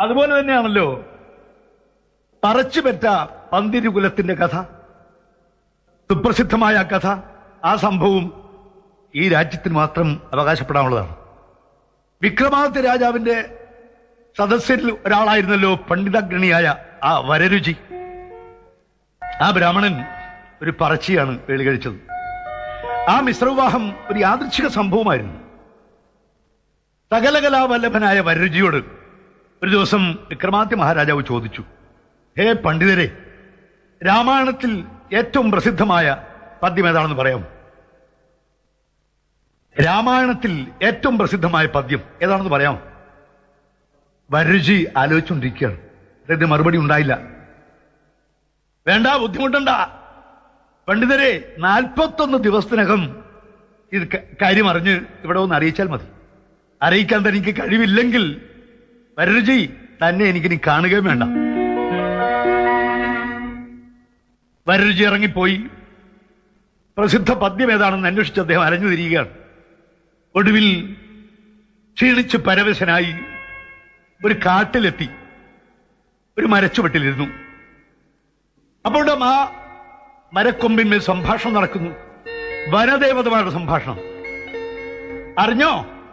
അതുപോലെ തന്നെയാണല്ലോ പറച്ചുപെറ്റ പന്തിരുകുലത്തിന്റെ കഥ സുപ്രസിദ്ധമായ ആ കഥ ആ സംഭവം ഈ രാജ്യത്തിന് മാത്രം അവകാശപ്പെടാനുള്ളതാണ് വിക്രമാദിത്യ രാജാവിന്റെ സദസ്യരിൽ ഒരാളായിരുന്നല്ലോ പണ്ഡിതഗ്രണിയായ ആ വരരുചി ആ ബ്രാഹ്മണൻ ഒരു പറച്ചിയാണ് വേളി കഴിച്ചത് ആ മിശ്രവിവാഹം ഒരു യാദൃച്ഛിക സംഭവമായിരുന്നു സകലകലാവല്ലഭനായ വരരുചിയോട് ഒരു ദിവസം വിക്രമാദിത്യ മഹാരാജാവ് ചോദിച്ചു ഹേ പണ്ഡിതരെ രാമായണത്തിൽ ഏറ്റവും പ്രസിദ്ധമായ പദ്യം ഏതാണെന്ന് പറയാം രാമായണത്തിൽ ഏറ്റവും പ്രസിദ്ധമായ പദ്യം ഏതാണെന്ന് പറയാം വരരുചി ആലോചിച്ചുകൊണ്ടിരിക്കുകയാണ് അദ്ദേഹത്തിന് മറുപടി ഉണ്ടായില്ല വേണ്ട ബുദ്ധിമുട്ടണ്ട പണ്ഡിതരെ നാൽപ്പത്തൊന്ന് ദിവസത്തിനകം ഇത് ക- കാര്യം അറിഞ്ഞ് ഇവിടെ ഒന്ന് അറിയിച്ചാൽ മതി അറിയിക്കാൻ തനിക്ക് കഴിവില്ലെങ്കിൽ വരരുചി തന്നെ എനിക്കിനി കാണുകയും വേണ്ട വരരുചി ഇറങ്ങിപ്പോയി പ്രസിദ്ധ പദ്യം ഏതാണെന്ന് അന്വേഷിച്ച് അദ്ദേഹം അലഞ്ഞു തിരിയുകയാണ് ഒടുവിൽ ക്ഷീണിച്ച് പരവശനായി ഒരു കാട്ടിലെത്തി ഒരു മരച്ചുവട്ടിലിരുന്നു അപ്പോൾ ആ മരക്കൊമ്പിന്മേൽ സംഭാഷണം നടക്കുന്നു വനദേവതമാരുടെ സംഭാഷണം അറിഞ്ഞോ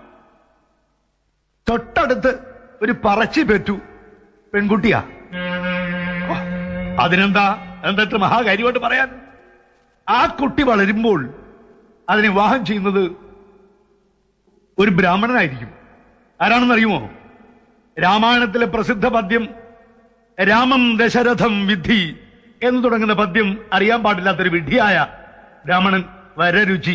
തൊട്ടടുത്ത് ഒരു പറച്ചി പെറ്റു പെൺകുട്ടിയാ ഓ, അതിനെന്താ എന്താ ഇത്ര മഹാകാര്യമായിട്ട് പറയാൻ ആ കുട്ടി വളരുമ്പോൾ അതിനെ വിവാഹം ചെയ്യുന്നത് ഒരു ബ്രാഹ്മണനായിരിക്കും ആരാണെന്നറിയുമോ രാമായണത്തിലെ പ്രസിദ്ധ പദ്യം രാമം ദശരഥം വിധി എന്ന് തുടങ്ങുന്ന പദ്യം അറിയാൻ പാടില്ലാത്തൊരു വിധിയായ ബ്രാഹ്മണൻ വരരുചി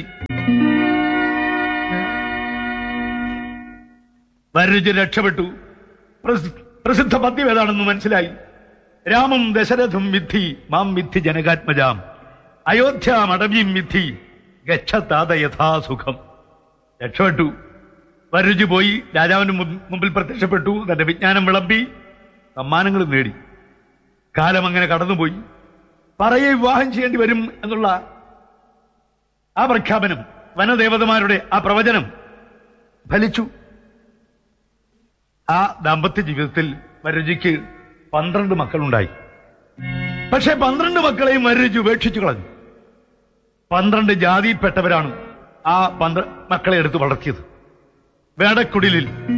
വരരുചി രക്ഷപ്പെട്ടു പ്രസി- പ്രസിദ്ധ പദ്യം ഏതാണെന്ന് മനസ്സിലായി രാമം ദശരഥം വിദ്ധി മാം വിദ്ധി ജനകാത്മജാം അയോധ്യാം അടവ്യം വിദ്ധി ഗച്ഛത്താത യഥാസുഖം രക്ഷപ്പെട്ടു വരരുചി പോയി രാജാവിന് മുൻ- മുമ്പിൽ പ്രത്യക്ഷപ്പെട്ടു തന്റെ വിജ്ഞാനം വിളമ്പി സമ്മാനങ്ങൾ നേടി കാലം അങ്ങനെ കടന്നുപോയി പറയെ വിവാഹം ചെയ്യേണ്ടി വരും എന്നുള്ള ആ പ്രഖ്യാപനം വനദേവതമാരുടെ ആ പ്രവചനം ഫലിച്ചു ആ ദാമ്പത്യ ജീവിതത്തിൽ വരരുചിക്ക് പന്ത്രണ്ട് മക്കളുണ്ടായി പക്ഷെ പന്ത്രണ്ട് മക്കളെയും വരരുചി ഉപേക്ഷിച്ചു കളഞ്ഞു പന്ത്രണ്ട് ജാതിയിൽപ്പെട്ടവരാണ് ആ പന്ത്ര മക്കളെ എടുത്ത് വളർത്തിയത് വേടക്കുടിലിൽ